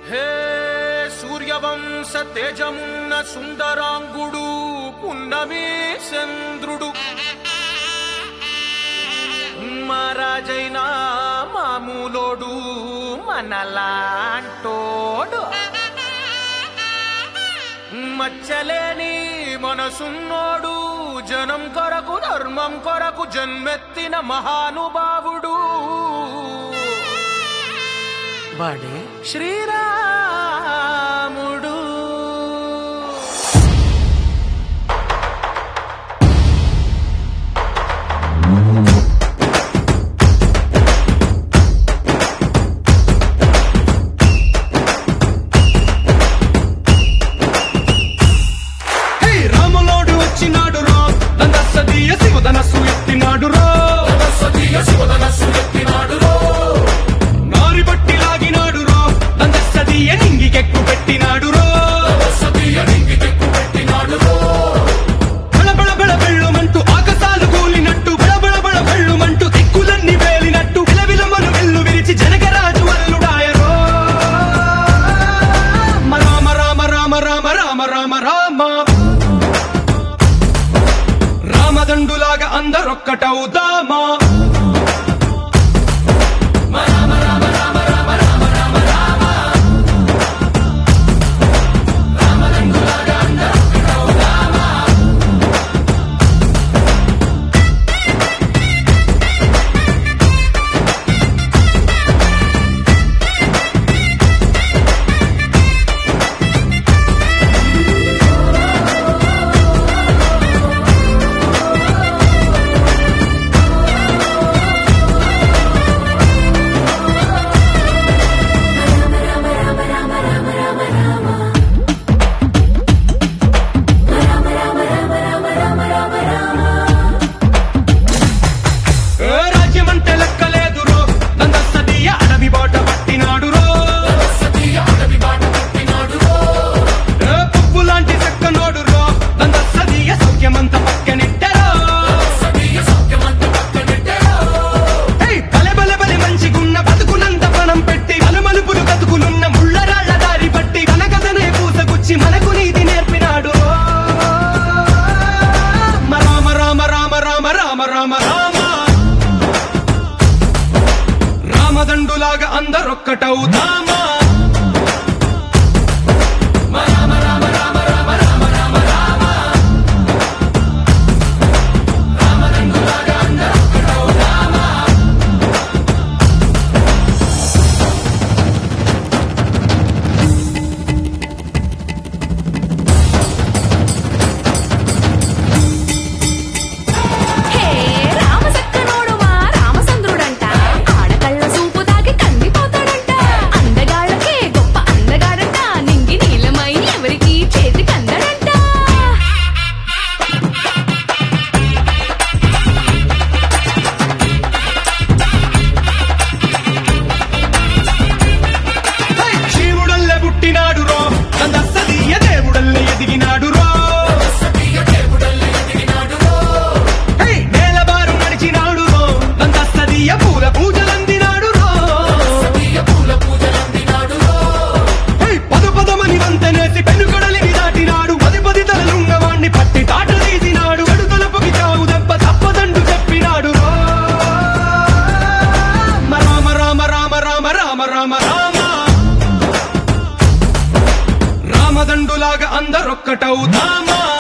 హే సూర్యవంశ తేజమున్న సుందరాంగుడు పున్నమి చంద్రుడు మహారాజైన మామూలోడు మనలాంటోడు మచ్చలేని మనసున్నోడు జనం కొరకు ధర్మం కొరకు జన్మెత్తిన మహానుభావుడు వాడే శ్రీరాముడు హే రాములోడు వచ్చినాడు రా దండసదీయ శివధనస్సు ఎత్తినాడు రా నారి బట్టి లాగినాడు రా దండసదీయ నింగికెక్కు పెట్టినాడు రా బళబళ బళ బెళ్ళుమంటూ ఆకాశాలు కూలినట్టు బళబళ బళ బెళ్ళుమంటూ దిక్కులన్నీ వేలినట్టు విలవిలమలు వెల్లు విరిచి జనకరాజు అల్లుడాయరో రామ రామ రామ రామ రామ రామ రామ రామదండులాగా అందరొక్కటవుదామా ఏ రాజ్యమంటే లెక్కలేదు రో దండసదీయ అడవి బాట పట్టినాడు రో ఏ పువ్వు లాంటి చక్కనోడు రో దండసదీయ సౌఖ్యమంత పక్కనెట్టరో ఏయ్, బలె బలె బలె మంచిగున్న బతుకునంత పణం పెట్టి బలమలుపులు బతుకులున్న ముళ్ళరాళ్ళ దారి పట్టి కనకదనే పూసగుచ్చి మనకు నీతి నేర్పినాడు రామ రామ రామ రామ రామ రామ రామ రామదండులాగా అందరొక్కటవుదామా హే రామసక్కనోడు మా రామచంద్రుడంట ఆడకళ్ళ సూపు తాగి కందిపోతాడంట అందగాళ్ళకే గొప్ప అందగాడంట నింగి నీలమై ఎవరికి చేతి కందడంట హై! శివుడల్లే పుట్టినాడు రో దండసదీయ దేవుడల్లే ఎదిగినాడు రో హై! నేలబారు నడిచినాడు రో దండసదీయ పూల పూజలందినాడు రో హై! పదు పదమని వంతెనేసి పెనుగడలిని దాటినాడు పది పది తలలున్నవాణ్ణి పట్టి తాట తీసినాడు గడు తలుపుకి చావు దెబ్బ తప్పదండు చెప్పినాడు రో రామ రామ రామ రామ రామ రామ రామ రామదండులాగా అందరొక్కటవుదామా